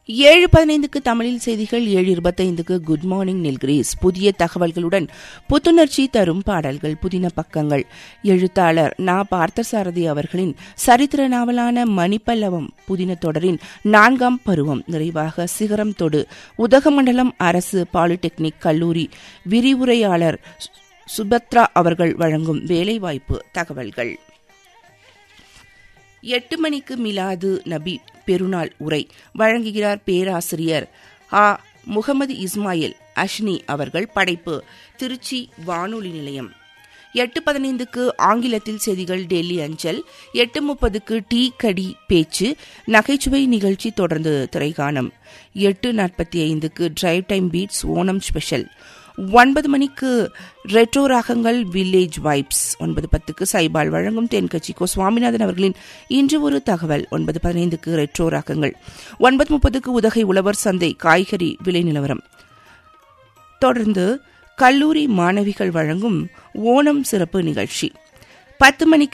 ஏழு பதினைந்துக்கு தமிழில் செய்திகள் ஏழு இருபத்தைந்துக்கு குட் மார்னிங் நில்கிரீஸ் புதிய தகவல்களுடன் புத்துணர்ச்சி தரும் பாடல்கள் புதின பக்கங்கள் எழுத்தாளர் நா பார்த்தசாரதி அவர்களின் சரித்திர நாவலான மணிப்பல்லவம் புதின தொடரின் நான்காம் பருவம் நிறைவாக சிகரம் தொடு உதகமண்டலம் அரசு பாலிடெக்னிக் கல்லூரி விரிவுரையாளர் சுபத்ரா அவர்கள் வழங்கும் வேலைவாய்ப்பு தகவல்கள் எட்டு மணிக்கு மிலாது நபி பெருநாள் உரை வழங்குகிறார் பேராசிரியர் ஆ முகமது இஸ்மாயில் அஷ்னி அவர்கள் படைப்பு திருச்சி வானொலி நிலையம் எட்டு பதினைந்துக்கு ஆங்கிலத்தில் செய்திகள் டெல்லி அஞ்சல் எட்டு முப்பதுக்கு டீ கடி பேச்சு நகைச்சுவை நிகழ்ச்சி தொடர்ந்து திரைகாணம் எட்டு நாற்பத்தி ஐந்துக்கு drive time beats Onam special ஒன்பது மணிக்கு ரெட்ரோ ராகங்கள் வில்லேஜ் வைப்ஸ் ஒன்பது பத்துக்கு சைபால் வழங்கும் தென்கட்சி கோ சுவாமிநாதன் அவர்களின் இன்று ஒரு தகவல் ஒன்பது பதினைந்துக்கு ரெட்ரோ ராகங்கள் ஒன்பது முப்பதுக்கு உதகை உழவர் சந்தை காய்கறி விலை நிலவரம் தொடர்ந்து கல்லூரி மாணவிகள் வழங்கும் ஓணம் சிறப்பு நிகழ்ச்சி பத்து மணிக்கு